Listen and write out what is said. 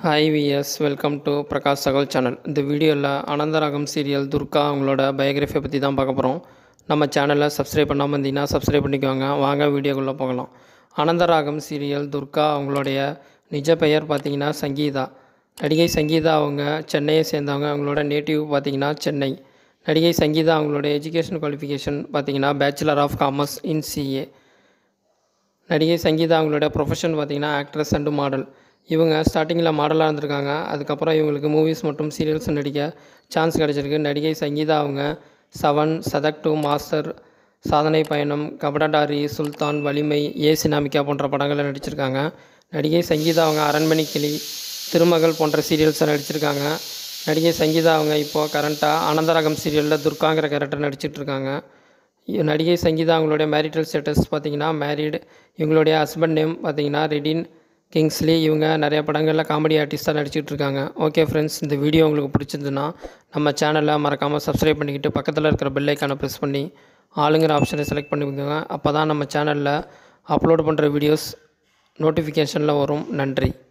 hi விஎஸ் welcome to Prakash Sakal channel இந்த வீடியோவில் அனந்தராகம் சீரியல் துர்கா அவங்களோட பயோகிராஃபியை பற்றி தான் பார்க்க போகிறோம் நம்ம சேனலை சப்ஸ்கிரைப் பண்ணாமல் இருந்தீங்கன்னா சப்ஸ்கிரைப் பண்ணிக்கோங்க வாங்க வீடியோக்குள்ளே போகலாம் அனந்தராகம் சீரியல் துர்கா அவங்களுடைய நிஜ பெயர் பார்த்தீங்கன்னா சங்கீதா நடிகை சங்கீதா அவங்க சென்னையை சேர்ந்தவங்க அவங்களோட நேட்டிவ் பார்த்தீங்கன்னா சென்னை நடிகை சங்கீதா அவங்களோட எஜுகேஷன் குவாலிஃபிகேஷன் பார்த்தீங்கன்னா bachelor of commerce in CA நடிகை சங்கீதா அவங்களோட ப்ரொஃபஷன் பார்த்தீங்கன்னா ஆக்ட்ரஸ் அண்டு மாடல் இவங்க ஸ்டார்டிங்கில் மாடலாக இருந்திருக்காங்க அதுக்கப்புறம் இவங்களுக்கு மூவிஸ் மற்றும் சீரியல்ஸ் நடிக்க சான்ஸ் கிடச்சிருக்கு நடிகை சங்கீதா அவங்க செவன் சதக் டூ மாஸ்டர் சாதனை பயணம் கபடடாரி சுல்தான் வலிமை ஏ சினாமிக்கா போன்ற படங்களில் நடிச்சிருக்காங்க நடிகை சங்கீதா அவங்க அரண்மனை கிளி திருமகள் போன்ற சீரியல்ஸை நடிச்சிருக்காங்க நடிகை சங்கீதா அவங்க இப்போது கரண்ட்டாக அனந்தராகம் சீரியலில் துர்காங்கிற கேரக்டர் நடிச்சிட்டு இருக்காங்க இ- நடிகை சங்கீதா அவங்களுடைய மேரிட்டல் ஸ்டேட்டஸ் பார்த்தீங்கன்னா மேரீடு இவங்களுடைய ஹஸ்பண்ட் நேம் பார்த்தீங்கன்னா ரெடின் கிங்ஸ்லி இவங்க நிறைய படங்களில் காமெடி ஆர்டிஸ்ட்டாக நடிச்சிட்டு இருக்காங்க ஓகே ஃப்ரெண்ட்ஸ் இந்த வீடியோ உங்களுக்கு பிடிச்சிருந்துன்னா நம்ம சேனலை மறக்காமல் சப்ஸ்கிரைப் பண்ணிக்கிட்டு பக்கத்தில் இருக்கிற பெல் ஐக்கானை ப்ரெஸ் பண்ணி ஆளுங்கிற ஆப்ஷனை செலக்ட் பண்ணிக்கோங்க அப்போ தான் நம்ம சேனலில் அப்லோட் பண்ணுற வீடியோஸ் நோட்டிஃபிகேஷனில் வரும் நன்றி